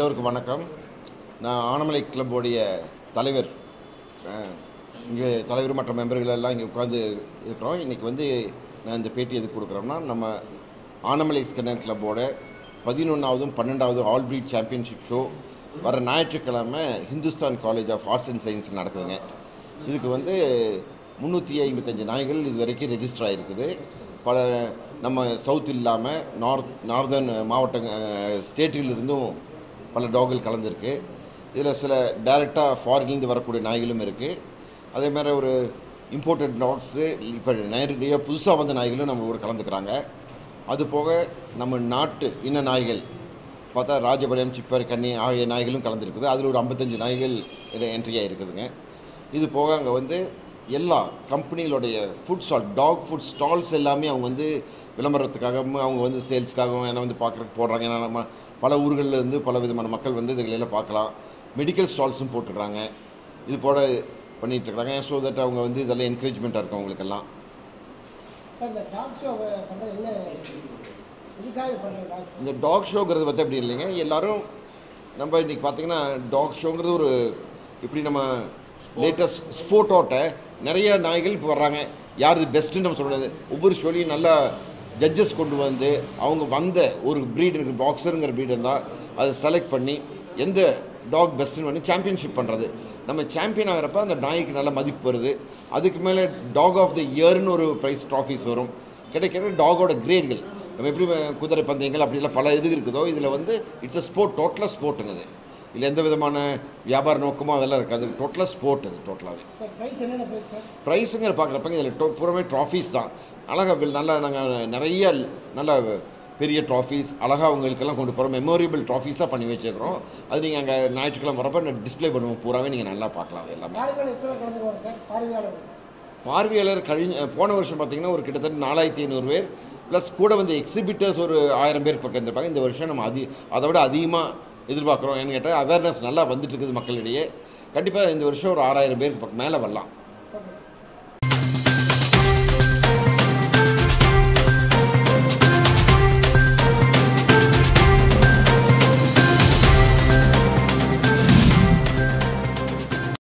எல்லோருக்கும் வணக்கம் நான் ஆனமலை கிளப்போடைய தலைவர் அஹ், இங்கே தலைவர் மற்ற மெம்பர்கள் எல்லாம் இங்கே உட்காந்து இருக்கிறோம் இன்றைக்கி வந்து நான் இந்த பேட்டி எதுக்கு கொடுக்குறோம்னா நம்ம ஆனமலை ஸ்கென்னர் கிளப்போட பதினொன்றாவதும் பன்னெண்டாவது ஆல் பிரீட் சாம்பியன்ஷிப் ஷோ வர ஞாயிற்றுக்கிழமை Hindustan college of arts and science நடக்குதுங்க இதுக்கு வந்து முந்நூற்றி ஐம்பத்தஞ்சு நாய்கள் இது வரைக்கும் ரெஜிஸ்டர் ஆகிருக்குது பல நம்ம சவுத் இல்லாமல் நார்த் நார்தர்ன் மாவட்ட ஸ்டேட்டிலிருந்தும் பல டாகுகள் கலந்துருக்கு இதில் சில டைரெக்டாக ஃபாரின்லேருந்து வரக்கூடிய நாய்களும் இருக்குது அதே மாதிரி ஒரு இம்போர்ட்டட் டாக்ஸு இப்போ நிறைய புதுசாக வந்த நாய்களும் நம்ம கூட கலந்துக்கிறாங்க அது போக நம்ம நாட்டு இன நாய்கள் பார்த்தா ராஜபாளையம் சிப்பர் கன்னி ஆகிய நாய்களும் கலந்துருக்குது அதில் ஒரு ஐம்பத்தஞ்சு நாய்கள் என்ட்ரி ஆகிருக்குதுங்க இது போக அங்கே வந்து எல்லா கம்பெனிகளுடைய ஃபுட் ஸ்டால் டாக் ஃபுட் ஸ்டால்ஸ் எல்லாமே அவங்க வந்து விளம்பரத்துக்காகவும் அவங்க வந்து சேல்ஸ்க்காகவும் ஏன்னா வந்து பார்க்குறதுக்கு போடுறாங்க ஏன்னா நம்ம பல ஊர்களில் இருந்து பல விதமான மக்கள் வந்து இதுகளெல்லாம் பார்க்கலாம் மெடிக்கல் ஸ்டால்ஸும் போட்டிருக்காங்க இது போட பண்ணிகிட்டு இருக்காங்க ஸோ தட் அவங்க வந்து இதெல்லாம் என்கரேஜ்மெண்ட்டாக இருக்கும் அவங்களுக்கெல்லாம் சார் இந்த டாக் ஷோ பண்ணுறது என்ன எதுக்காக பண்ணுற டாக் இந்த டாக் ஷோங்கிறது பற்றி அப்படி இல்லைங்க எல்லாரும் நம்ம இன்றைக்கி பார்த்தீங்கன்னா டாக் ஷோங்கிறது ஒரு இப்படி நம்ம லேட்டஸ்ட் ஸ்போர்ட்டோட்ட நிறைய நாய்கள் இப்போ வர்றாங்க யார் இது பெஸ்ட்டுன்னு நம்ம சொல்கிறது ஒவ்வொரு ஷோலையும் நல்லா ஜட்ஜஸ் கொண்டு வந்து அவங்க வந்த ஒரு ப்ரீடு இருக்குது பாக்ஸருங்கிற ப்ரீடு இருந்தால் அதை செலக்ட் பண்ணி எந்த டாக் பெஸ்ட்டுன்னு பண்ணி சாம்பியன்ஷிப் பண்ணுறது நம்ம சாம்பியன் ஆகிறப்ப அந்த நாய்க்கு நல்ல மதிப்பு வருது அதுக்கு மேலே டாக் ஆஃப் த இயர்னு ஒரு ப்ரைஸ் ட்ராஃபீஸ் வரும் கிடைக்கிற டாகோட கிரேட்கள் நம்ம எப்படி அஹ், குதிரை பந்தயங்கள் அப்படிலாம் பல இது இருக்குதோ இதில் வந்து இட்ஸ் அ ஸ்போர்ட் டோட்டலாக ஸ்போர்ட்டுங்க இது இதில் எந்த விதமான வியாபார நோக்கமோ அதெல்லாம் இருக்காது டோட்டலாக ஸ்போர்ட் இது டோட்டலாகவே சார் ப்ரைஸ் என்னென்ன ப்ரைஸ் சார் ப்ரைஸுங்கிற பார்க்குறப்பங்க இதில் டோ பூராமே ட்ராஃபீஸ் தான் அழகாக வில் நல்லா நாங்கள் நிறைய நல்ல பெரிய ட்ராஃபீஸ் அழகாக அவங்களுக்கெல்லாம் கொண்டு போகிறோம் மெமோரியபிள் ட்ராஃபீஸாக பண்ணி வச்சுருக்கிறோம் அது நீங்கள் அங்கே ஞாயிற்றுக்கிழமை வரப்போ டிஸ்ப்ளே பண்ணுவோம் பூராவே நீங்கள் நல்லா பார்க்கலாம் அது எல்லாமே பார்வையாளர் எத்தனை கலந்துருவாங்க சார் பார்வையாளர் பார்வையாளர் கழிஞ்ச போன வருஷம் பார்த்தீங்கன்னா ஒரு கிட்டத்தட்ட நாலாயிரத்தி ஐநூறு பேர் ப்ளஸ் கூட வந்து எக்ஸிபிட்டர்ஸ் ஒரு ஆயிரம் பேர் பக்கம் இருந்திருப்பாங்க இந்த வருஷம் நம்ம அதி அதை விட அதிகமாக எதிர்பார்க்குறோம் ஏன்னு கேட்டால் அவேர்னஸ் நல்லா வந்துட்டு இருக்குது மக்களிடையே கண்டிப்பாக இந்த வருஷம் ஒரு ஆறாயிரம் பேருக்கு பக்கம் மேலே வரலாம்